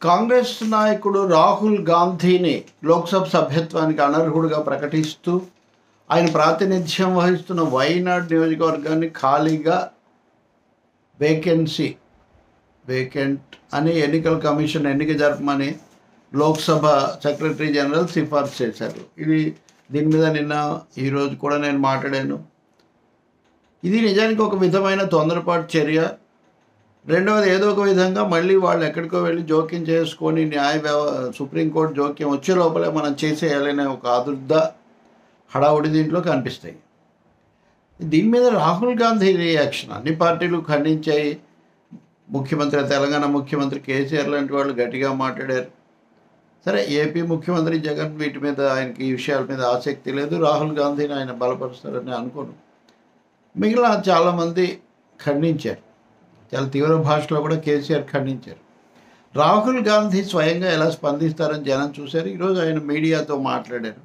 కాంగ్రెస్ నాయకుడు రాహుల్ గాంధీని లోక్సభ సభ్యత్వానికి అనర్హుడిగా ప్రకటిస్తూ ఆయన ప్రాతినిధ్యం వహిస్తున్న వైనాడ్ నియోజకవర్గాన్ని ఖాళీగా వేకెన్సీ వేకెంట్ అని ఎన్నికల కమిషన్ ఎన్నిక జరపమని లోక్సభ సెక్రటరీ జనరల్ సిఫార్సు చేశారు ఇది దీని మీద నిన్న ఈరోజు కూడా నేను మాట్లాడాను ఇది నిజానికి ఒక విధమైన తొందరపాటు చర్య రెండవది ఏదో ఒక విధంగా మళ్ళీ వాళ్ళు ఎక్కడికో వెళ్ళి జోక్యం చేసుకొని న్యాయ వ్యవ సుప్రీంకోర్టు జోక్యం వచ్చే లోపలే మనం చేసేయాలనే ఒక ఆదుర్ద హడావుడి దీంట్లో కనిపిస్తాయి దీని మీద రాహుల్ గాంధీ రియాక్షన్ అన్ని పార్టీలు ఖండించాయి ముఖ్యమంత్రి తెలంగాణ ముఖ్యమంత్రి కేసీఆర్ లాంటి వాళ్ళు గట్టిగా మాట్లాడారు సరే ఏపీ ముఖ్యమంత్రి జగన్ వీటి మీద ఆయనకి ఈ విషయాల మీద ఆసక్తి లేదు రాహుల్ గాంధీని ఆయన బలపరుస్తారని అనుకోను మిగిలిన చాలామంది ఖండించారు చాలా తీవ్ర భాషలో కూడా కేసీఆర్ ఖండించారు రాహుల్ గాంధీ స్వయంగా ఎలా స్పందిస్తారని జనం చూశారు ఈరోజు ఆయన మీడియాతో మాట్లాడారు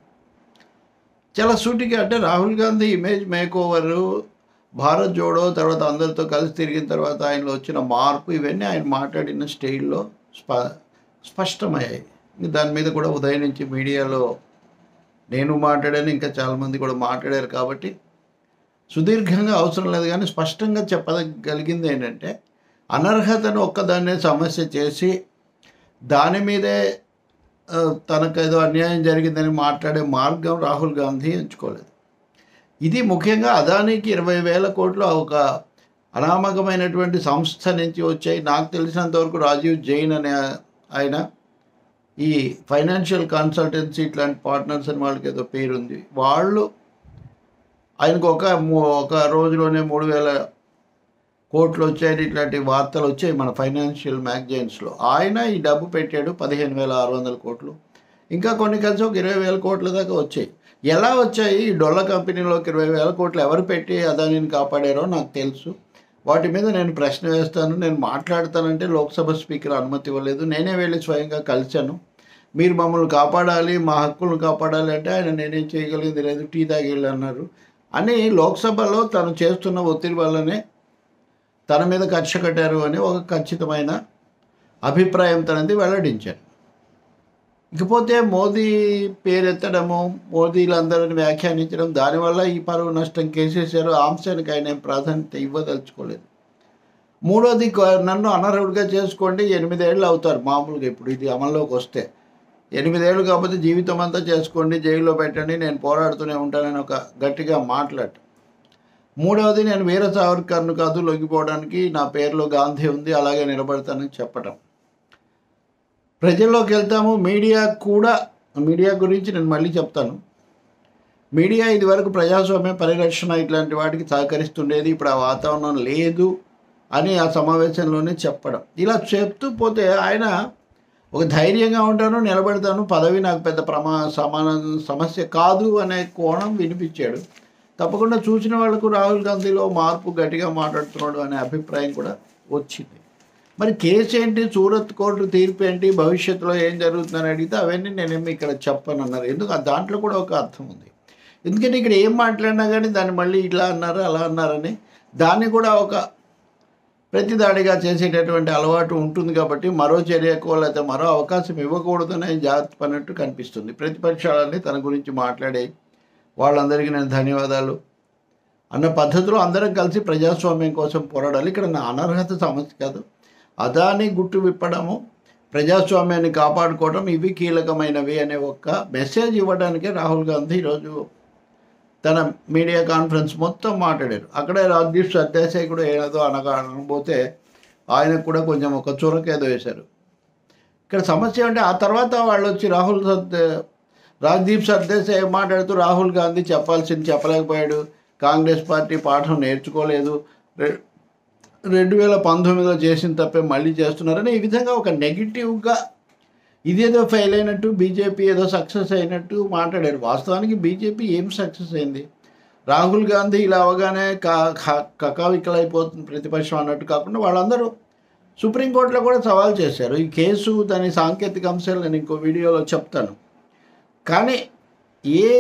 చాలా సూటిగా అంటే Rahul Gandhi image makeover Bharat Jodo తర్వాత అందరితో కలిసి తిరిగిన తర్వాత ఆయనలో వచ్చిన మార్పు ఇవన్నీ ఆయన మాట్లాడిన స్టైల్లో స్ప స్పష్టమయ్యాయి ఇంక దాని మీద కూడా ఉదయం నుంచి మీడియాలో నేను మాట్లాడాను ఇంకా చాలామంది కూడా మాట్లాడారు కాబట్టి సుదీర్ఘంగా అవసరం లేదు కానీ స్పష్టంగా చెప్పగలిగింది ఏంటంటే అనర్హతను ఒక్కదాన్నే సమస్య చేసి దాని మీదే ఆ, తనకేదో అన్యాయం జరిగిందని మాట్లాడే మార్గం రాహుల్ గాంధీ ఎంచుకోలేదు ఇది ముఖ్యంగా అదానికి ఇరవై వేల కోట్లు ఒక అనామకమైనటువంటి సంస్థ నుంచి వచ్చాయి నాకు తెలిసినంత వరకు రాజీవ్ జైన్ అనే ఆయన ఈ ఫైనాన్షియల్ కన్సల్టెన్సీ ఇట్లాంటి పార్ట్నర్స్ అని వాళ్ళకి ఏదో పేరుంది వాళ్ళు ఆయనకు ఒక మూ- ఒక రోజులోనే మూడు వేల కోట్లు వచ్చాయని ఇట్లాంటి వార్తలు వచ్చాయి మన ఫైనాన్షియల్ మ్యాగజైన్స్లో ఆయన ఈ డబ్బు పెట్టాడు పదిహేను వేల ఆరు వందల కోట్లు ఇంకా కొన్ని కలిసి ఒక ఇరవై వేల కోట్ల దాకా వచ్చాయి ఎలా వచ్చాయి ఈ డొల్ల కంపెనీలోకి ఇరవై వేల కోట్లు ఎవరు పెట్టి అదానిని కాపాడారో నాకు తెలుసు వాటి మీద నేను ప్రశ్న వేస్తాను నేను మాట్లాడతానంటే లోక్సభ స్పీకర్ అనుమతి ఇవ్వలేదు నేనే వెళ్ళి స్వయంగా కలిశాను మీరు మమ్మల్ని కాపాడాలి మా హక్కులను కాపాడాలి అంటే ఆయన నేనేం చేయగలిగింది లేదు టీ తాగిళ్ళు అన్నారు అని లోక్సభలో తను చేస్తున్న ఒత్తిడి వల్లనే తన మీద కక్ష కట్టారు అని ఒక ఖచ్చితమైన అభిప్రాయం తనది వెల్లడించారు ఇకపోతే మోదీ పేరెత్తడము మోదీలందరిని వ్యాఖ్యానించడం దానివల్ల ఈ పరువు నష్టం కేసేశారు ఆ అంశానికి ఆయన ఏం ప్రాధాన్యత ఇవ్వదలుచుకోలేదు మూడోది కొ- నన్ను అనర్హుడిగా చేసుకోండి ఎనిమిదేళ్ళు అవుతారు మామూలుగా ఇప్పుడు ఇది అమల్లోకి వస్తే ఎనిమిదేళ్ళు కాకపోతే జీవితం అంతా చేసుకోండి జైల్లో పెట్టండి నేను పోరాడుతూనే ఉంటానని ఒక గట్టిగా మాట్లాడు మూడవది నేను వీర సావర్కర్ను కాదు లొంగిపోవడానికి నా పేరులో గాంధీ ఉంది అలాగే నిలబడతానని చెప్పటం ప్రజల్లోకి వెళ్తాము మీడియా కూడా మీడియా గురించి నేను మళ్ళీ చెప్తాను మీడియా ఇదివరకు ప్రజాస్వామ్య పరిరక్షణ ఇట్లాంటి వాటికి సహకరిస్తుండేది ఇప్పుడు ఆ వాతావరణం లేదు అని ఆ సమావేశంలోనే చెప్పడం ఇలా చెప్తూ పోతే ఆయన ఒక ధైర్యంగా ఉంటాను నిలబడతాను పదవి నాకు పెద్ద ప్రమా సమాన సమస్య కాదు అనే కోణం వినిపించాడు తప్పకుండా చూసిన వాళ్ళకు రాహుల్ గాంధీలో మార్పు గట్టిగా మాట్లాడుతున్నాడు అనే అభిప్రాయం కూడా వచ్చింది మరి కేసు ఏంటి సూరత్ కోర్టు తీర్పు ఏంటి భవిష్యత్తులో ఏం జరుగుతుందని అడిగితే అవన్నీ నేనేమి ఇక్కడ చెప్పను అన్నారు ఎందుకు ఆ దాంట్లో కూడా ఒక అర్థం ఉంది ఎందుకంటే ఇక్కడ ఏం మాట్లాడినా కానీ దాన్ని మళ్ళీ ఇట్లా అన్నారు అలా అన్నారని దాన్ని కూడా ఒక ప్రతిదాడిగా చేసేటటువంటి అలవాటు ఉంటుంది కాబట్టి మరో చర్యకో లేకపోతే మరో అవకాశం ఇవ్వకూడదని జాగ్రత్త పడినట్టు కనిపిస్తుంది ప్రతిపక్షాలన్నీ తన గురించి మాట్లాడే వాళ్ళందరికీ నేను ధన్యవాదాలు అన్న పద్ధతిలో అందరం కలిసి ప్రజాస్వామ్యం కోసం పోరాడాలి ఇక్కడ నా అనర్హత సమస్య కాదు అదాని గుట్టు విప్పడము ప్రజాస్వామ్యాన్ని కాపాడుకోవడం ఇవి కీలకమైనవి అనే ఒక మెసేజ్ ఇవ్వడానికే రాహుల్ గాంధీ ఈరోజు తన మీడియా కాన్ఫరెన్స్ మొత్తం మాట్లాడారు అక్కడే రాజ్దీప్ సర్దేశాయ్ కూడా ఏదో అనగా అనబోతే ఆయనకు కూడా కొంచెం ఒక చురకేదో వేశారు ఇక్కడ సమస్య అంటే ఆ తర్వాత వాళ్ళు వచ్చి రాహుల్ సర్దే రాజ్దీప్ సర్దేశాయ్ ఏం మాట్లాడుతూ రాహుల్ గాంధీ చెప్పాల్సింది చెప్పలేకపోయాడు కాంగ్రెస్ పార్టీ పాఠం నేర్చుకోలేదు రె- రెండు వేల పంతొమ్మిదిలో చేసిన తప్పే మళ్ళీ చేస్తున్నారని ఈ విధంగా ఒక నెగిటివ్గా ఇదేదో ఫెయిల్ అయినట్టు బీజేపీ ఏదో సక్సెస్ అయినట్టు మాట్లాడారు వాస్తవానికి బీజేపీ ఏం సక్సెస్ అయింది రాహుల్ గాంధీ ఇలా అవగానే కా కా- కకావికలైపోతుంది ప్రతిపక్షం అన్నట్టు కాకుండా వాళ్ళందరూ సుప్రీంకోర్టులో కూడా సవాల్ చేశారు ఈ కేసు దాని సాంకేతిక అంశాలు నేను ఇంకో వీడియోలో చెప్తాను కానీ ఏ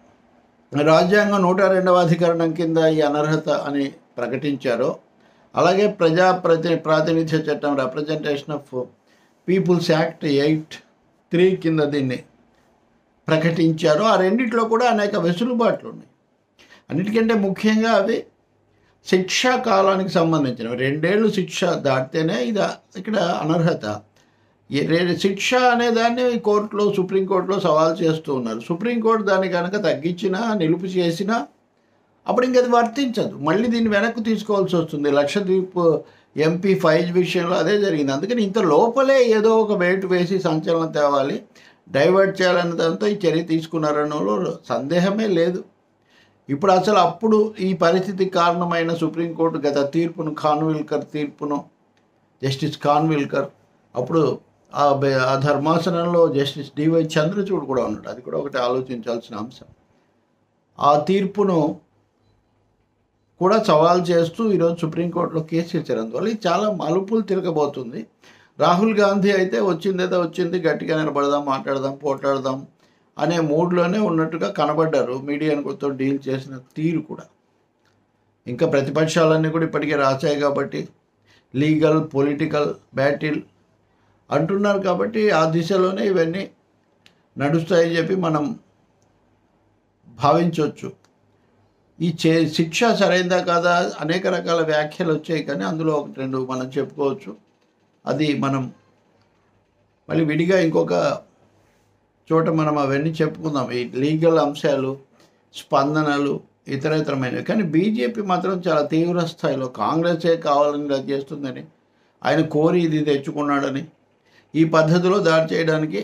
రాజ్యాంగం నూట రెండవ అధికరణం కింద ఈ అనర్హత అని ప్రకటించారో అలాగే ప్రజా ప్రతి ప్రాతినిధ్య చట్టం representation of peoples act eight three కింద దీన్ని ప్రకటించారు ఆ రెండిట్లో కూడా అనేక వెసులుబాట్లు ఉన్నాయి అన్నిటికంటే ముఖ్యంగా అవి శిక్షా కాలానికి సంబంధించినవి రెండేళ్ళు శిక్ష దాటితేనే ఇది ఇక్కడ అనర్హత ఈ రే- శిక్ష అనే దాన్ని కోర్టులో సుప్రీంకోర్టులో సవాల్ చేస్తూ ఉన్నారు సుప్రీంకోర్టు దాన్ని కనుక తగ్గించినా నిలుపు చేసినా అప్పుడు ఇంక అది వర్తించదు మళ్ళీ దీన్ని వెనక్కి తీసుకోవాల్సి వస్తుంది లక్షద్వీప్ ఎంపీ ఫైజ్ విషయంలో అదే జరిగింది అందుకని ఇంత లోపలే ఏదో ఒక వేటు వేసి సంచలనం తేవాలి డైవర్ట్ చేయాలనే దాంతో ఈ చర్య తీసుకున్నారనలో సందేహమే లేదు ఇప్పుడు అసలు అప్పుడు ఈ పరిస్థితికి కారణమైన సుప్రీంకోర్టు గత తీర్పును ఖాన్విల్కర్ తీర్పును జస్టిస్ ఖాన్విల్కర్ అప్పుడు ఆ బె- ఆ ధర్మాసనంలో జస్టిస్ డివై చంద్రచూడ్ కూడా ఉన్నాడు అది కూడా ఒకటి ఆలోచించాల్సిన అంశం ఆ తీర్పును కూడా సవాల్ చేస్తూ ఈరోజు సుప్రీంకోర్టులో కేసు ఇచ్చారు అందువల్ల ఇది చాలా మలుపులు తిరగబోతుంది రాహుల్ గాంధీ అయితే వచ్చిందేదో వచ్చింది గట్టిగా నిలబడదాం మాట్లాడదాం పోట్లాడదాం అనే మూడ్లోనే ఉన్నట్టుగా కనబడ్డారు మీడియాతో డీల్ చేసిన తీరు కూడా ఇంకా ప్రతిపక్షాలన్నీ కూడా ఇప్పటికే రాశాయి కాబట్టి లీగల్ పొలిటికల్ బ్యాటిల్ అంటున్నారు కాబట్టి ఆ దిశలోనే ఇవన్నీ నడుస్తాయని చెప్పి మనం భావించవచ్చు ఈ చే శిక్ష సరైందా కాదా అనేక రకాల వ్యాఖ్యలు వచ్చాయి కానీ అందులో ఒకటి రెండు మనం చెప్పుకోవచ్చు అది మనం మళ్ళీ విడిగా ఇంకొక చోట మనం అవన్నీ చెప్పుకుందాం ఈ లీగల్ అంశాలు స్పందనలు ఇతరేతరమైనవి కానీ బీజేపీ మాత్రం చాలా తీవ్ర స్థాయిలో కాంగ్రెసే కావాలని ఇలా చేస్తుందని ఆయన కోరి ఇది తెచ్చుకున్నాడని ఈ పద్ధతిలో దాడి చేయడానికి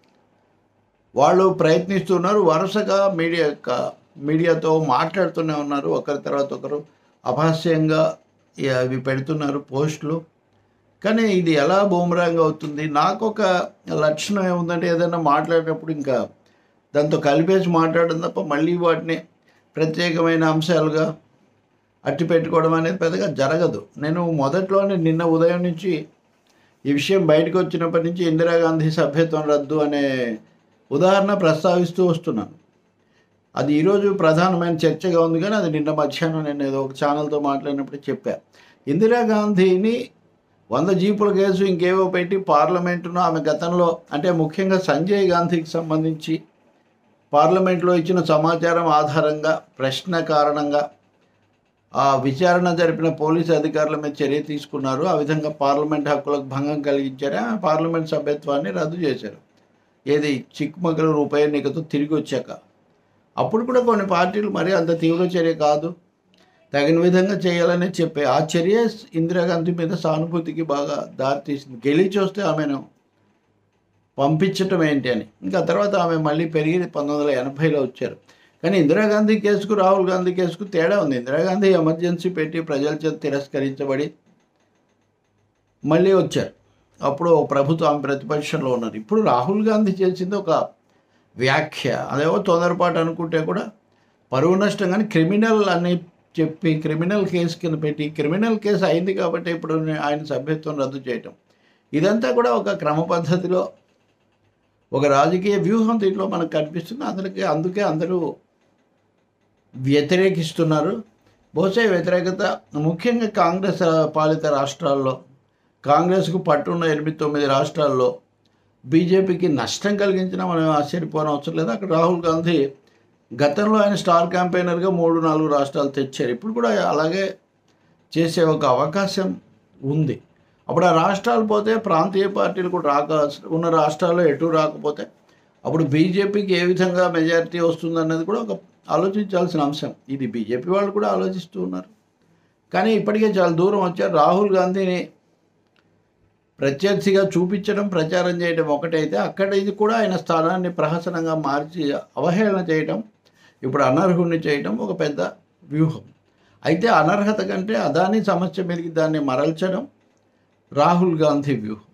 వాళ్ళు ప్రయత్నిస్తున్నారు వరుసగా మీడియా యొక్క- మీడియాతో మాట్లాడుతూనే ఉన్నారు ఒకరి తర్వాత ఒకరు అపహాస్యంగా ఈ అవి పెడుతున్నారు పోస్టులు కానీ ఇది ఎలా బూమరాంగ్ అవుతుంది నాకు ఒక లక్షణం ఏముందంటే ఏదైనా మాట్లాడేటప్పుడు ఇంకా దాంతో కలిపేసి మాట్లాడడం తప్ప మళ్ళీ వాటిని ప్రత్యేకమైన అంశాలుగా అట్టి పెట్టుకోవడం అనేది పెద్దగా జరగదు నేను మొదట్లోనే నిన్న ఉదయం నుంచి ఈ విషయం బయటకు వచ్చినప్పటి నుంచి ఇందిరాగాంధీ సభ్యత్వం రద్దు అనే ఉదాహరణ ప్రస్తావిస్తూ వస్తున్నాను అది ఈరోజు ప్రధానమైన చర్చగా ఉంది కానీ అది నిన్న మధ్యాహ్నం నేను ఏదో ఒక ఛానల్తో మాట్లాడినప్పుడు చెప్పా ఇందిరాగాంధీని వంద జీపుల కేసు ఇంకేవో పెట్టి పార్లమెంటును ఆమె గతంలో అంటే ముఖ్యంగా సంజయ్ గాంధీకి సంబంధించి పార్లమెంట్లో ఇచ్చిన సమాచారం ఆధారంగా ప్రశ్న కారణంగా ఆ విచారణ జరిపిన పోలీసు అధికారుల మీద చర్య తీసుకున్నారు ఆ విధంగా పార్లమెంట్ హక్కులకు భంగం కలిగించారు ఆ పార్లమెంట్ సభ్యత్వాన్ని రద్దు చేశారు ఏది చిక్మగళూరు ఉప ఎన్నికతో తిరిగి వచ్చాక అప్పుడు కూడా కొన్ని పార్టీలు మరి అంత తీవ్ర చర్య కాదు తగిన విధంగా చేయాలని చెప్పే ఆ చర్య ఇందిరాగాంధీ మీద సానుభూతికి బాగా దారితీసింది గెలిచి వస్తే ఆమెను పంపించటం ఏంటి అని ఇంకా తర్వాత ఆమె మళ్ళీ పెరిగి పంతొమ్మిది వందల ఎనభైలో వచ్చారు కానీ ఇందిరాగాంధీ కేసుకు రాహుల్ గాంధీ కేసుకు తేడా ఉంది ఇందిరాగాంధీ ఎమర్జెన్సీ పెట్టి ప్రజల చేత తిరస్కరించబడి మళ్ళీ వచ్చారు అప్పుడు ఓ ప్రభుత్వం ఆమె ప్రతిపక్షంలో ఉన్నారు ఇప్పుడు రాహుల్ గాంధీ చేసింది ఒక వ్యాఖ్య అదేవో తొందరపాటు అనుకుంటే కూడా పరువు నష్టం కానీ క్రిమినల్ అని చెప్పి క్రిమినల్ కేసు కింద పెట్టి క్రిమినల్ కేసు అయింది కాబట్టి ఇప్పుడు ఆయన సభ్యత్వం రద్దు చేయటం ఇదంతా కూడా ఒక క్రమ పద్ధతిలో ఒక రాజకీయ వ్యూహం దీంట్లో మనకు కనిపిస్తుంది అందుకే అందుకే అందరూ వ్యతిరేకిస్తున్నారు బహుశా ఈ వ్యతిరేకత ముఖ్యంగా కాంగ్రెస్ పాలిత రాష్ట్రాల్లో కాంగ్రెస్కు పట్టున్న ఎనిమిది తొమ్మిది రాష్ట్రాల్లో బీజేపీకి నష్టం కలిగించినా మనం ఆశ్చర్యపోవడం అవసరం లేదు అక్కడ రాహుల్ గాంధీ గతంలో ఆయన స్టార్ క్యాంపెయినర్గా మూడు నాలుగు రాష్ట్రాలు తెచ్చారు ఇప్పుడు కూడా అలాగే చేసే ఒక అవకాశం ఉంది అప్పుడు ఆ రాష్ట్రాలు పోతే ప్రాంతీయ పార్టీలు కూడా రాక ఉన్న రాష్ట్రాల్లో ఎటు రాకపోతే అప్పుడు బీజేపీకి ఏ విధంగా మెజారిటీ వస్తుందన్నది కూడా ఒక ఆలోచించాల్సిన అంశం ఇది బీజేపీ వాళ్ళు కూడా ఆలోచిస్తూ ఉన్నారు కానీ ఇప్పటికే చాలా దూరం వచ్చారు రాహుల్ గాంధీని ప్రత్యర్థిగా చూపించడం ప్రచారం చేయడం ఒకటైతే అక్కడ ఇది కూడా ఆయన స్థానాన్ని ప్రహసనంగా మార్చి అవహేళన చేయడం ఇప్పుడు అనర్హుణ్ణి చేయడం ఒక పెద్ద వ్యూహం అయితే అనర్హత కంటే అదాని సమస్య మీదకి దాన్ని మరల్చడం రాహుల్ గాంధీ వ్యూహం